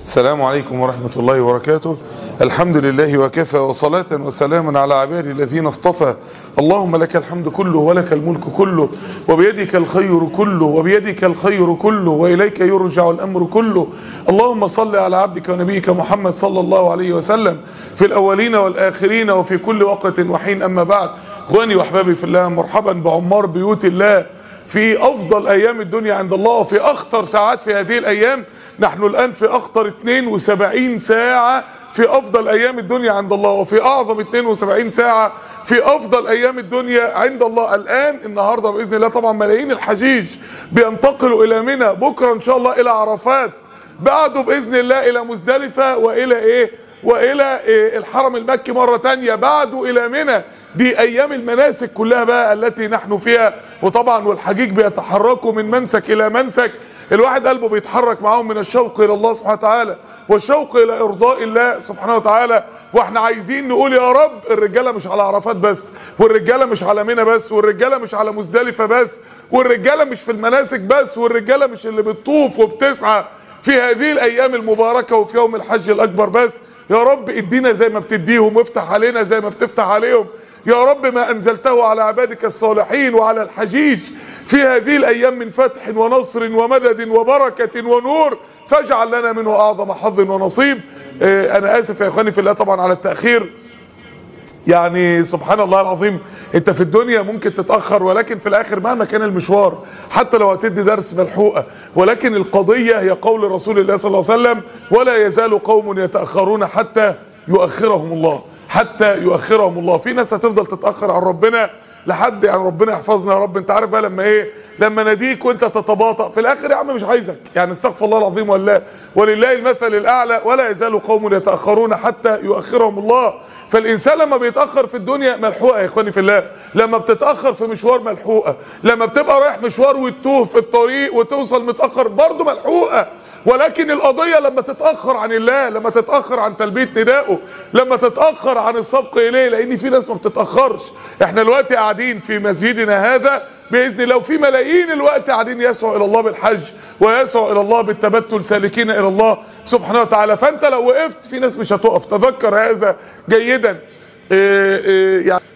السلام عليكم ورحمة الله وبركاته الحمد لله وكفى وصلاة وسلام على عبادي الذين اصطفى اللهم لك الحمد كله ولك الملك كله وبيدك الخير كله وبيدك الخير كله وإليك يرجع الأمر كله اللهم صل على عبدك ونبيك محمد صلى الله عليه وسلم في الأولين والآخرين وفي كل وقت وحين أما بعد اخواني واحبابي في الله مرحبا بعمار بيوت الله في افضل ايام الدنيا عند الله وفي اخطر ساعات في هذه الايام نحن الان في اخطر 72 ساعة في افضل ايام الدنيا عند الله وفي اعظم 72 ساعة في افضل ايام الدنيا عند الله الان النهاردة باذن الله طبعا ملايين الحجيج بينتقلوا الى منى بكرة ان شاء الله الى عرفات بعده باذن الله الى مزدلفة والى ايه والى إيه الحرم المكي مرة تانية بعده الى منى دي ايام المناسك كلها بقى التي نحن فيها وطبعا والحجيج بيتحركوا من منسك الى منسك الواحد قلبه بيتحرك معاهم من الشوق الى الله سبحانه وتعالى والشوق الى ارضاء الله سبحانه وتعالى واحنا عايزين نقول يا رب الرجاله مش على عرفات بس والرجاله مش على منى بس والرجاله مش على مزدلفه بس والرجاله مش في المناسك بس والرجاله مش اللي بتطوف وبتسعى في هذه الايام المباركه وفي يوم الحج الاكبر بس يا رب ادينا زي ما بتديهم وافتح علينا زي ما بتفتح عليهم يا رب ما انزلته على عبادك الصالحين وعلى الحجيج في هذه الايام من فتح ونصر ومدد وبركة ونور فاجعل لنا منه اعظم حظ ونصيب اه انا اسف يا اخواني في الله طبعا على التأخير يعني سبحان الله العظيم انت في الدنيا ممكن تتأخر ولكن في الاخر مهما كان المشوار حتى لو هتدي درس ملحوقة ولكن القضية هي قول رسول الله صلى الله عليه وسلم ولا يزال قوم يتأخرون حتى يؤخرهم الله حتى يؤخرهم الله في ناس هتفضل تتأخر عن ربنا لحد يعني ربنا يحفظنا يا رب انت عارف بقى لما ايه لما ناديك وانت تتباطأ في الاخر يا عم مش عايزك يعني استغفر الله العظيم والله ولله المثل الاعلى ولا يزال قوم يتأخرون حتى يؤخرهم الله فالانسان لما بيتأخر في الدنيا ملحوقة يا اخواني في الله لما بتتأخر في مشوار ملحوقة لما بتبقى رايح مشوار وتتوه في الطريق وتوصل متأخر برضه ملحوقة ولكن القضية لما تتأخر عن الله لما تتأخر عن تلبية ندائه لما تتأخر عن السبق إليه لأن في ناس ما بتتأخرش احنا الوقت قاعدين في مسجدنا هذا بإذن الله وفي ملايين الوقت قاعدين يسعوا إلى الله بالحج ويسعوا إلى الله بالتبتل سالكين إلى الله سبحانه وتعالى فأنت لو وقفت في ناس مش هتقف تذكر هذا جيدا إيه إيه يعني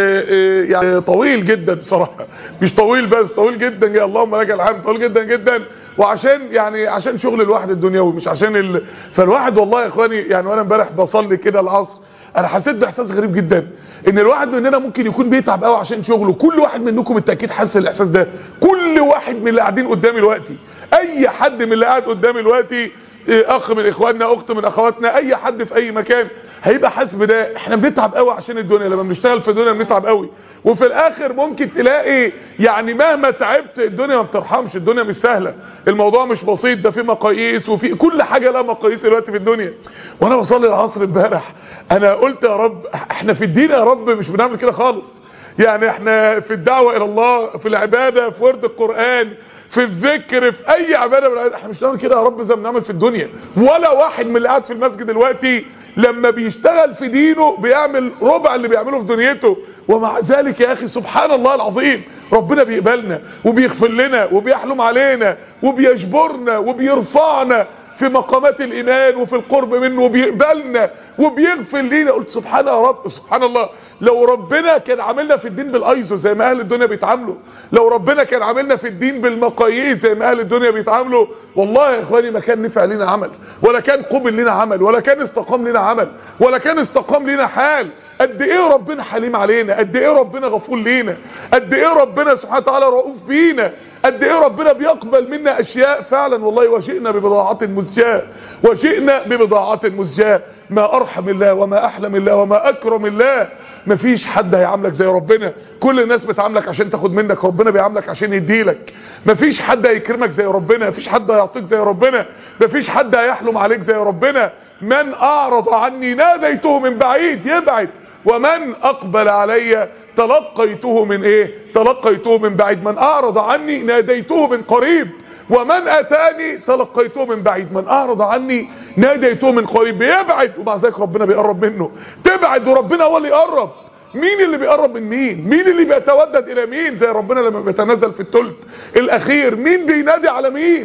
إيه يعني طويل جدا بصراحة مش طويل بس طويل جدا يا اللهم لك الحمد طويل جدا جدا وعشان يعني عشان شغل الواحد الدنيوي مش عشان ال... فالواحد والله يا اخواني يعني وانا امبارح بصلي كده العصر انا حسيت باحساس غريب جدا ان الواحد مننا ممكن يكون بيتعب قوي عشان شغله كل واحد منكم بالتاكيد حاسس الاحساس ده كل واحد من اللي قاعدين قدامي دلوقتي اي حد من اللي قاعد قدامي دلوقتي اخ من اخواننا اخت من اخواتنا اي حد في اي مكان هيبقى حاسس بده احنا بنتعب قوي عشان الدنيا لما بنشتغل في الدنيا بنتعب قوي وفي الاخر ممكن تلاقي يعني مهما تعبت الدنيا ما بترحمش الدنيا مش سهله الموضوع مش بسيط ده في مقاييس وفي كل حاجه لها مقاييس دلوقتي في الدنيا وانا بصلي العصر امبارح انا قلت يا رب احنا في الدين يا رب مش بنعمل كده خالص يعني احنا في الدعوه الى الله في العباده في ورد القران في الذكر في اي عباده من احنا مش بنعمل كده يا رب زي ما بنعمل في الدنيا ولا واحد من اللي قاعد في المسجد دلوقتي لما بيشتغل في دينه بيعمل ربع اللي بيعمله في دنيته ومع ذلك يا اخي سبحان الله العظيم ربنا بيقبلنا وبيغفر لنا وبيحلم علينا وبيجبرنا وبيرفعنا في مقامات الايمان وفي القرب منه وبيقبلنا وبيغفر لينا قلت سبحان يا رب سبحان الله لو ربنا كان عاملنا في الدين بالايزو زي ما اهل الدنيا بيتعاملوا لو ربنا كان عاملنا في الدين بالمقاييس زي ما اهل الدنيا بيتعاملوا والله يا اخواني ما كان نفع لنا عمل ولا كان قبل لنا عمل ولا كان استقام لنا عمل ولا كان استقام لنا حال قد ايه ربنا حليم علينا قد ايه ربنا غفور لينا قد ايه ربنا سبحانه وتعالى رؤوف بينا قد ايه ربنا بيقبل منا اشياء فعلا والله وجئنا ببضاعه مزجاه وجئنا ببضاعه مزجاه ما ارحم الله وما احلم الله وما اكرم الله مفيش حد هيعاملك زي ربنا كل الناس بتعاملك عشان تاخد منك ربنا بيعاملك عشان يديلك مفيش حد هيكرمك زي ربنا مفيش حد هيعطيك زي ربنا مفيش حد هيحلم عليك زي ربنا من اعرض عني ناديته من بعيد يبعد ومن اقبل علي تلقيته من ايه تلقيته من بعيد من اعرض عني ناديته من قريب ومن اتاني تلقيته من بعيد من اعرض عني ناديته من قريب بيبعد ومع ذلك ربنا بيقرب منه تبعد وربنا هو اللي يقرب مين اللي بيقرب من مين مين اللي بيتودد الى مين زي ربنا لما بيتنزل في الثلث الاخير مين بينادي على مين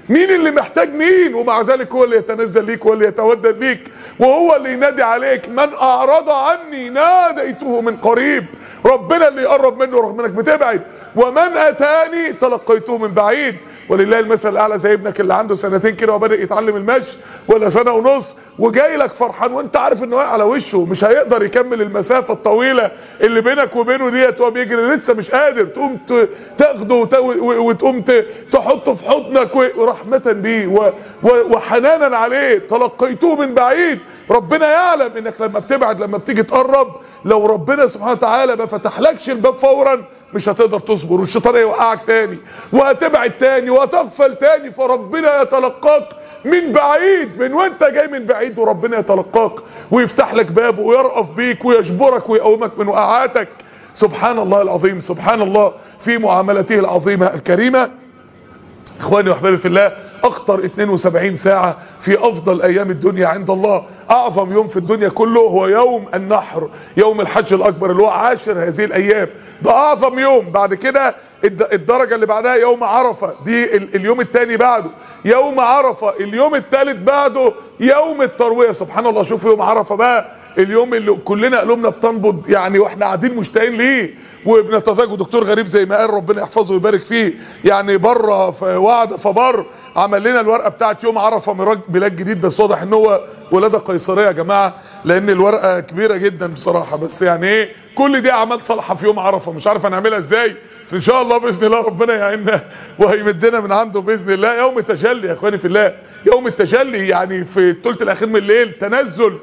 مين اللي محتاج مين ومع ذلك هو اللي يتنزل ليك هو اللي يتودد ليك وهو اللي ينادي عليك من اعرض عني ناديته من قريب ربنا اللي يقرب منه رغم انك بتبعد ومن اتاني تلقيته من بعيد ولله المثل الاعلى زي ابنك اللي عنده سنتين كده وبدا يتعلم المشي ولا سنه ونص وجاي لك فرحان وانت عارف انه واقع على وشه مش هيقدر يكمل المسافه الطويله اللي بينك وبينه ديت وهو بيجري لسه مش قادر تقوم تاخده وتقوم تحطه في حضنك ورحمه بيه وحنانا عليه تلقيته من بعيد ربنا يعلم انك لما بتبعد لما بتيجي تقرب لو ربنا سبحانه وتعالى ما فتحلكش الباب فورا مش هتقدر تصبر والشيطان هيوقعك تاني وهتبعد تاني وهتغفل تاني فربنا يتلقاك من بعيد من وانت جاي من بعيد وربنا يتلقاك ويفتح لك بابه ويرأف بيك ويجبرك ويقومك من وقعاتك سبحان الله العظيم سبحان الله في معاملته العظيمة الكريمة اخواني واحبابي في الله اخطر 72 ساعة في افضل ايام الدنيا عند الله اعظم يوم في الدنيا كله هو يوم النحر يوم الحج الاكبر اللي هو عاشر هذه الايام ده اعظم يوم بعد كده الدرجة اللي بعدها يوم عرفة دي اليوم الثاني بعده يوم عرفة اليوم الثالث بعده يوم التروية سبحان الله شوف يوم عرفة بقى اليوم اللي كلنا قلوبنا بتنبض يعني واحنا قاعدين مشتاقين ليه وبنتفاجئ دكتور غريب زي ما قال ربنا يحفظه ويبارك فيه يعني بره وعد فبر عمل لنا الورقه بتاعت يوم عرفه ميلاد جديد بس واضح ان هو ولاده قيصريه يا جماعه لان الورقه كبيره جدا بصراحه بس يعني ايه كل دي اعمال صالحه في يوم عرفه مش عارف هنعملها ازاي بس ان شاء الله باذن الله ربنا يعيننا وهيمدنا من عنده باذن الله يوم التجلي يا اخواني في الله يوم التجلي يعني في الثلث الاخير من الليل تنزل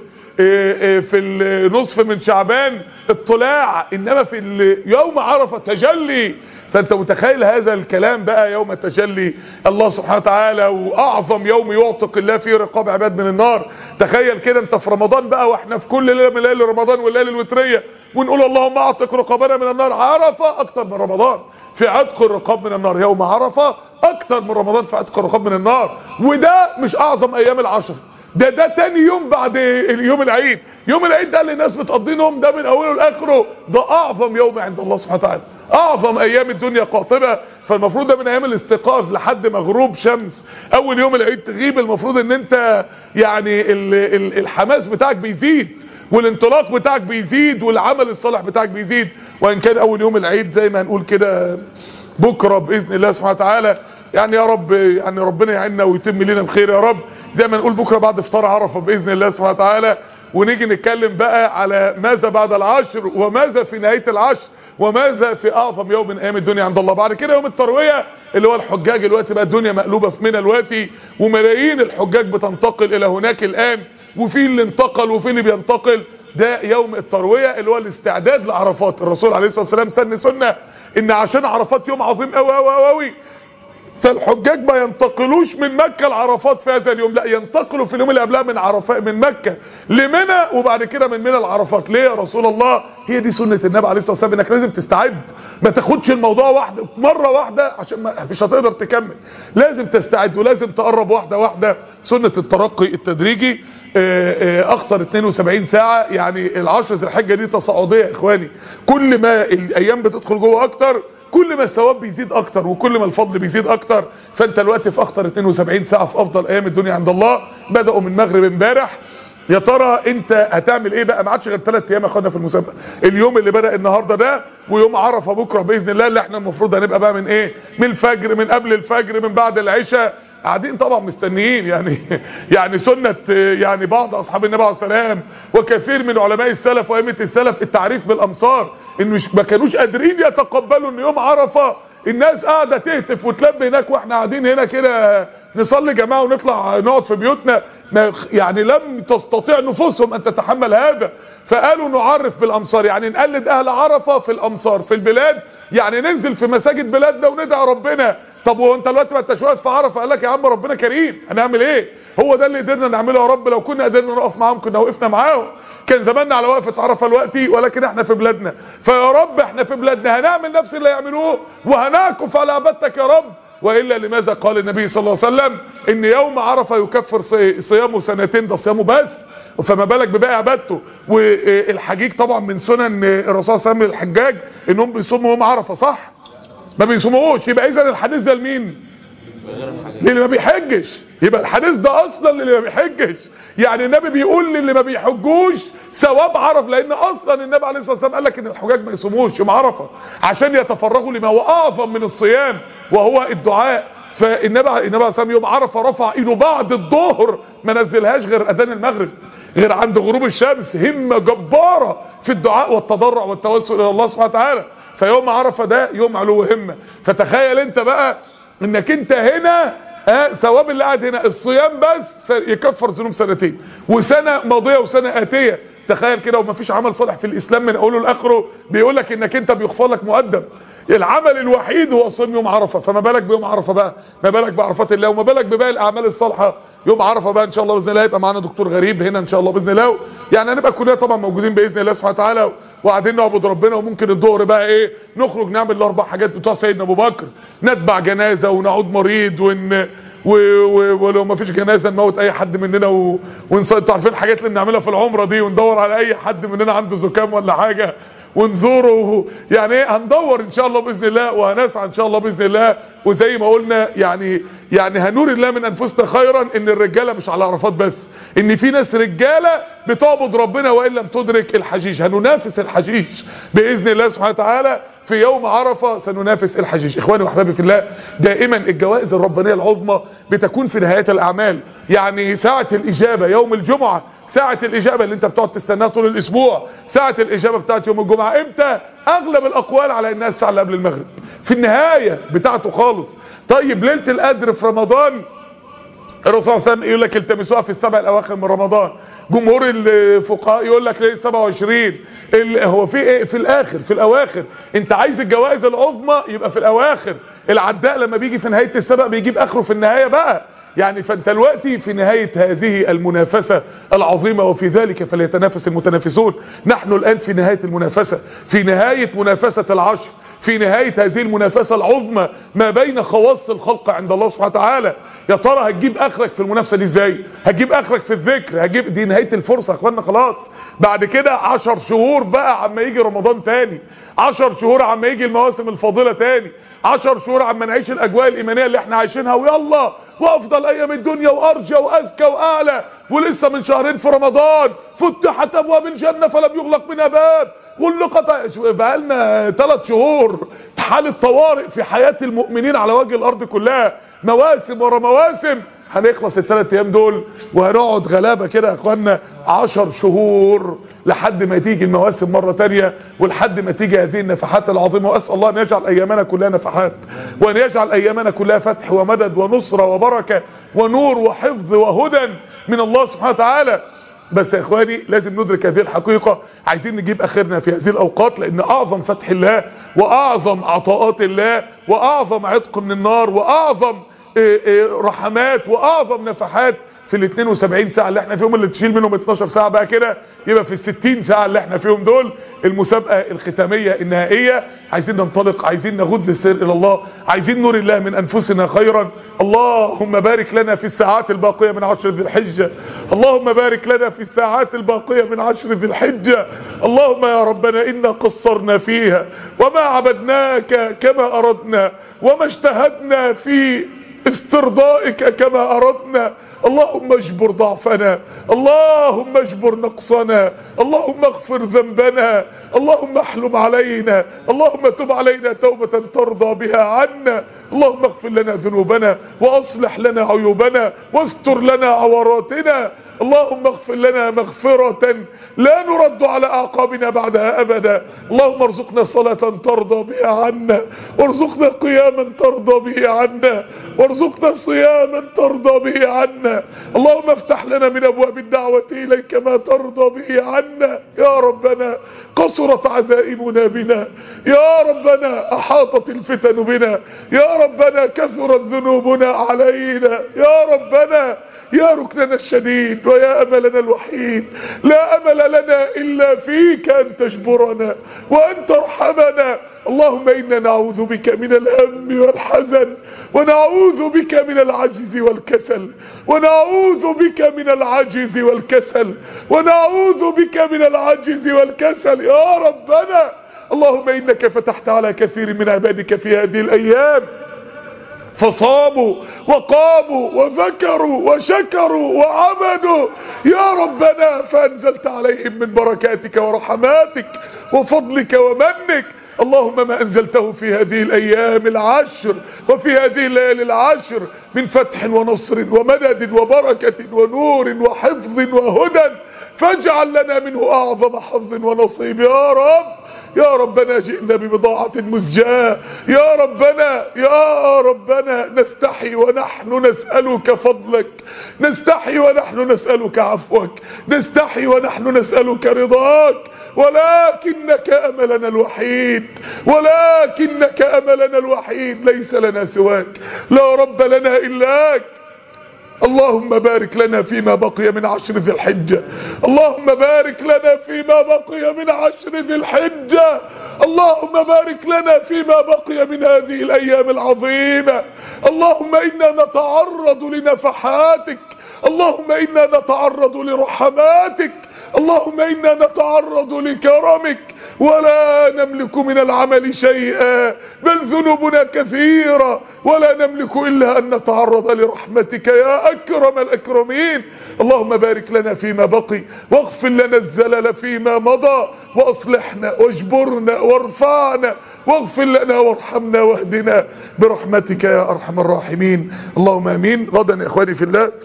في النصف من شعبان اطلاع انما في يوم عرفه تجلي فانت متخيل هذا الكلام بقى يوم التجلي الله سبحانه وتعالى واعظم يوم يعتق الله فيه رقاب عباد من النار تخيل كده انت في رمضان بقى واحنا في كل ليله من ليالي رمضان والليالي الوتريه ونقول اللهم اعتق رقابنا من النار عرفه اكتر من رمضان في عتق الرقاب من النار يوم عرفه اكتر من رمضان في عتق الرقاب من النار وده مش اعظم ايام العشر ده ده تاني يوم بعد يوم العيد يوم العيد ده اللي الناس بتقضي نوم ده من اوله لاخره ده اعظم يوم عند الله سبحانه وتعالى اعظم ايام الدنيا قاطبه فالمفروض ده من ايام الاستيقاظ لحد ما غروب شمس اول يوم العيد تغيب المفروض ان انت يعني ال ال الحماس بتاعك بيزيد والانطلاق بتاعك بيزيد والعمل الصالح بتاعك بيزيد وان كان اول يوم العيد زي ما هنقول كده بكره باذن الله سبحانه وتعالى يعني يا رب يعني ربنا يعيننا ويتم لنا بخير يا رب زي ما نقول بكره بعد افطار عرفه باذن الله سبحانه وتعالى ونيجي نتكلم بقى على ماذا بعد العشر وماذا في نهايه العشر وماذا في اعظم يوم من ايام الدنيا عند الله بعد كده يوم الترويه اللي هو الحجاج دلوقتي بقى الدنيا مقلوبه في منى دلوقتي وملايين الحجاج بتنتقل الى هناك الان وفي اللي انتقل وفي اللي بينتقل ده يوم الترويه اللي هو الاستعداد لعرفات الرسول عليه الصلاه والسلام سن سنه ان عشان عرفات يوم عظيم قوي قوي قوي فالحجاج ما ينتقلوش من مكة لعرفات في هذا اليوم لا ينتقلوا في اليوم اللي قبلها من عرفات من مكة لمنى وبعد كده من منى لعرفات ليه يا رسول الله هي دي سنة النبي عليه الصلاة والسلام انك لازم تستعد ما تاخدش الموضوع واحدة مرة واحدة عشان ما مش هتقدر تكمل لازم تستعد ولازم تقرب واحدة واحدة سنة الترقي التدريجي اخطر 72 ساعة يعني العشر ذي الحجة دي تصاعدية يا اخواني كل ما الايام بتدخل جوه اكتر كل ما الثواب بيزيد اكتر وكل ما الفضل بيزيد اكتر فانت الوقت في اخطر 72 ساعة في افضل ايام الدنيا عند الله بدأوا من مغرب امبارح يا ترى انت هتعمل ايه بقى ما عادش غير 3 ايام اخدنا في المسابقه اليوم اللي بدا النهارده ده ويوم عرفه بكره باذن الله اللي احنا المفروض هنبقى بقى من ايه من الفجر من قبل الفجر من بعد العشاء قاعدين طبعا مستنيين يعني يعني سنة يعني بعض اصحاب النبي عليه السلام وكثير من علماء السلف وائمه السلف التعريف بالامصار ان مش ما كانوش قادرين يتقبلوا ان يوم عرفه الناس قاعده تهتف وتلبي هناك واحنا قاعدين هنا كده نصلي جماعه ونطلع نقعد في بيوتنا ما يعني لم تستطيع نفوسهم ان تتحمل هذا فقالوا نعرف بالامصار يعني نقلد اهل عرفه في الامصار في البلاد يعني ننزل في مساجد بلادنا وندعي ربنا طب وانت دلوقتي ما انتش واقف في عرفه قال لك يا عم ربنا كريم هنعمل ايه هو ده اللي قدرنا نعمله يا رب لو كنا قدرنا نقف معاهم كنا وقفنا معاهم كان زماننا على وقفه عرفه دلوقتي ولكن احنا في بلادنا فيا رب احنا في بلادنا هنعمل نفس اللي يعملوه وهنعكف على عبادتك يا رب والا لماذا قال النبي صلى الله عليه وسلم ان يوم عرفه يكفر صيامه سنتين ده صيامه بس فما بالك بباقي عبادته والحجيج طبعا من سنن الرسول صلى الله عليه وسلم الحجاج انهم بيصوموا يوم عرفه صح ما بيصوموش يبقى اذا الحديث ده لمين للي ما بيحجش يبقى الحديث ده اصلا للي ما بيحجش يعني النبي بيقول للي ما بيحجوش ثواب عرف لان اصلا النبي عليه الصلاه والسلام قال لك ان الحجاج ما يصوموش يوم عرفه عشان يتفرغوا لما هو اعظم من الصيام وهو الدعاء فالنبي النبي عليه الصلاه والسلام يوم عرفه رفع ايده بعد الظهر ما نزلهاش غير اذان المغرب غير عند غروب الشمس همه جباره في الدعاء والتضرع والتوسل الى الله سبحانه وتعالى فيوم عرفه ده يوم علو همه فتخيل انت بقى انك انت هنا اه ثواب اللي قاعد هنا الصيام بس يكفر ذنوب سنتين وسنه ماضيه وسنه اتيه تخيل كده ومفيش عمل صالح في الاسلام من اوله لاخره بيقول لك انك انت بيغفر لك مقدم العمل الوحيد هو صوم يوم عرفه فما بالك بيوم عرفه بقى ما بالك بعرفات الله وما بالك بباقي الاعمال الصالحه يوم عرفه بقى ان شاء الله باذن الله يبقى معانا دكتور غريب هنا ان شاء الله باذن الله يعني هنبقى كلنا طبعا موجودين باذن الله سبحانه وتعالى وقاعدين نعبد ربنا وممكن الظهر بقى ايه نخرج نعمل الاربع حاجات بتوع سيدنا ابو بكر نتبع جنازه ونعود مريض ون و... و... ولو ما فيش جنازه نموت اي حد مننا و... ونص... انتوا عارفين الحاجات اللي بنعملها في العمره دي وندور على اي حد مننا عنده زكام ولا حاجه ونزوره يعني ايه هندور ان شاء الله باذن الله وهنسعى ان شاء الله باذن الله وزي ما قلنا يعني يعني هنور الله من انفسنا خيرا ان الرجاله مش على عرفات بس ان في ناس رجاله بتعبد ربنا وان لم تدرك الحشيش هننافس الحشيش باذن الله سبحانه وتعالى في يوم عرفة سننافس الحجيج اخواني واحبابي في الله دائما الجوائز الربانية العظمى بتكون في نهاية الاعمال يعني ساعة الاجابة يوم الجمعة ساعة الاجابة اللي انت بتقعد تستناها طول الاسبوع ساعة الاجابة بتاعت يوم الجمعة امتى اغلب الاقوال على انها الساعة اللي قبل المغرب في النهاية بتاعته خالص طيب ليلة القدر في رمضان الرسول صلى الله عليه وسلم يقول لك التمسوها في السبع الاواخر من رمضان جمهور الفقهاء يقول لك ليه 27 هو في ايه في الاخر في الاواخر انت عايز الجوائز العظمى يبقى في الاواخر العداء لما بيجي في نهايه السبق بيجيب اخره في النهايه بقى يعني فانت دلوقتي في نهاية هذه المنافسة العظيمة وفي ذلك فليتنافس المتنافسون نحن الآن في نهاية المنافسة في نهاية منافسة العشر في نهاية هذه المنافسة العظمى ما بين خواص الخلق عند الله سبحانه وتعالى يا ترى هتجيب اخرك في المنافسة دي ازاي هتجيب اخرك في الذكر هتجيب دي نهاية الفرصة يا اخوانا خلاص بعد كده عشر شهور بقى عما يجي رمضان تاني عشر شهور عما يجي المواسم الفاضلة تاني عشر شهور عما نعيش الاجواء الايمانية اللي احنا عايشينها ويلا وافضل ايام الدنيا وارجى واذكى واعلى ولسه من شهرين في رمضان فتحت ابواب الجنة فلم يغلق منها باب غلقت بقالنا ثلاث شهور حالة طوارئ في حياة المؤمنين على وجه الارض كلها مواسم ورا مواسم هنخلص الثلاث ايام دول وهنقعد غلابة كده يا اخوانا عشر شهور لحد ما تيجي المواسم مرة تانية ولحد ما تيجي هذه النفحات العظيمة واسأل الله ان يجعل ايامنا كلها نفحات وان يجعل ايامنا كلها فتح ومدد ونصرة وبركة ونور وحفظ وهدى من الله سبحانه وتعالى بس يا اخواني لازم ندرك هذه الحقيقة عايزين نجيب اخرنا في هذه الاوقات لان اعظم فتح الله واعظم عطاءات الله واعظم عتق من النار واعظم رحمات واعظم نفحات في ال 72 ساعة اللي احنا فيهم اللي تشيل منهم 12 ساعة بقى كده يبقى في ال 60 ساعة اللي احنا فيهم دول المسابقة الختامية النهائية عايزين ننطلق عايزين نغد السير الى الله عايزين نور الله من انفسنا خيرا اللهم بارك لنا في الساعات الباقية من عشر ذي الحجة اللهم بارك لنا في الساعات الباقية من عشر ذي الحجة اللهم يا ربنا إنا قصرنا فيها وما عبدناك كما أردنا وما اجتهدنا في استرضائك كما أردنا اللهم اجبر ضعفنا اللهم اجبر نقصنا اللهم اغفر ذنبنا اللهم احلم علينا اللهم تب علينا توبة ترضى بها عنا اللهم اغفر لنا ذنوبنا واصلح لنا عيوبنا واستر لنا عوراتنا اللهم اغفر لنا مغفرة لا نرد على اعقابنا بعدها ابدا اللهم ارزقنا صلاة ترضى بها عنا وارزقنا قياما ترضى به عنا وارزقنا صياما ترضى به عنا اللهم افتح لنا من ابواب الدعوة اليك ما ترضى به عنا يا ربنا قصرت عزائمنا بنا يا ربنا احاطت الفتن بنا يا ربنا كثرت ذنوبنا علينا يا ربنا يا ركننا الشديد ويا املنا الوحيد لا امل لنا الا فيك ان تجبرنا وان ترحمنا اللهم انا نعوذ بك من الهم والحزن ونعوذ بك من العجز والكسل ونعوذ بك من العجز والكسل ونعوذ بك من العجز والكسل يا ربنا اللهم انك فتحت على كثير من عبادك في هذه الايام فصاموا وقاموا وذكروا وشكروا وعبدوا يا ربنا فأنزلت عليهم من بركاتك ورحماتك وفضلك ومنك اللهم ما أنزلته في هذه الأيام العشر وفي هذه الليالي العشر من فتح ونصر ومدد وبركة ونور وحفظ وهدى فاجعل لنا منه أعظم حظ ونصيب يا رب يا ربنا جئنا ببضاعة مزجاة يا ربنا يا ربنا نستحي ونحن نسألك فضلك نستحي ونحن نسألك عفوك نستحي ونحن نسألك رضاك ولكنك أملنا الوحيد ولكنك أملنا الوحيد ليس لنا سواك لا رب لنا إلاك اللهم بارك لنا فيما بقي من عشر ذي الحجة اللهم بارك لنا فيما بقي من عشر ذي الحجة اللهم بارك لنا فيما بقي من هذه الأيام العظيمة اللهم إنا نتعرض لنفحاتك اللهم إنا نتعرض لرحماتك اللهم إنا نتعرض لكرمك ولا نملك من العمل شيئا بل ذنوبنا كثيرة ولا نملك إلا أن نتعرض لرحمتك يا أكرم الأكرمين اللهم بارك لنا فيما بقي واغفر لنا الزلل فيما مضى وأصلحنا واجبرنا وارفعنا واغفر لنا وارحمنا واهدنا برحمتك يا أرحم الراحمين اللهم أمين غدا يا إخواني في الله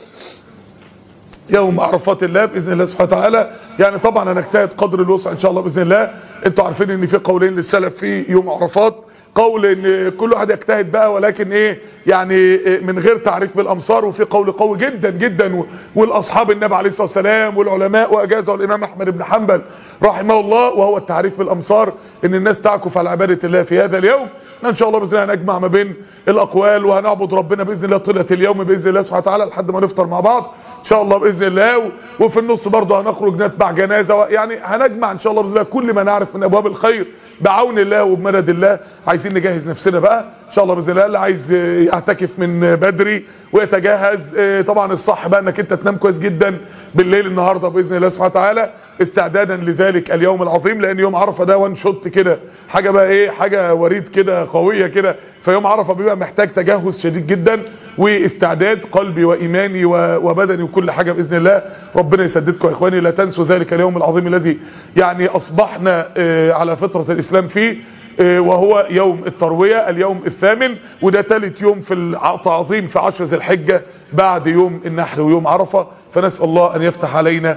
يوم عرفات الله باذن الله سبحانه وتعالى يعني طبعا هنجتهد قدر الوسع ان شاء الله باذن الله انتوا عارفين ان في قولين للسلف في يوم عرفات قول ان كل واحد يجتهد بقى ولكن ايه يعني من غير تعريف بالامصار وفي قول قوي جدا جدا والاصحاب النبي عليه الصلاه والسلام والعلماء واجازه الامام احمد بن حنبل رحمه الله وهو التعريف بالامصار ان الناس تعكف على عباده الله في هذا اليوم ان شاء الله باذن الله هنجمع ما بين الاقوال وهنعبد ربنا باذن الله طيله اليوم باذن الله سبحانه وتعالى لحد ما نفطر مع بعض ان شاء الله باذن الله وفي النص برضه هنخرج نتبع جنازه يعني هنجمع ان شاء الله باذن الله كل ما نعرف من ابواب الخير بعون الله وبمدد الله عايزين نجهز نفسنا بقى ان شاء الله باذن الله اللي عايز يعتكف من بدري ويتجهز طبعا الصح بقى انك انت تنام كويس جدا بالليل النهارده باذن الله سبحانه وتعالى استعدادا لذلك اليوم العظيم لان يوم عرفه ده وان شوت كده حاجه بقى ايه حاجه وريد كده قويه كده فيوم عرفه بيبقى محتاج تجهز شديد جدا واستعداد قلبي وايماني وبدني وكل حاجه باذن الله ربنا يسددكم يا اخواني لا تنسوا ذلك اليوم العظيم الذي يعني اصبحنا على فطره الاسلام فيه وهو يوم التروية اليوم الثامن وده ثالث يوم في التعظيم في عشر ذي الحجة بعد يوم النحر ويوم عرفة فنسأل الله أن يفتح علينا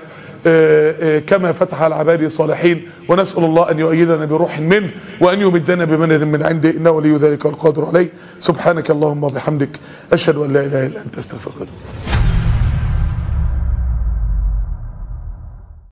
كما فتح على عباده الصالحين ونسأل الله أن يؤيدنا بروح منه وأن يمدنا بمنه من عنده إنه ولي ذلك والقادر عليه سبحانك اللهم وبحمدك أشهد أن لا إله إلا أنت استغفرك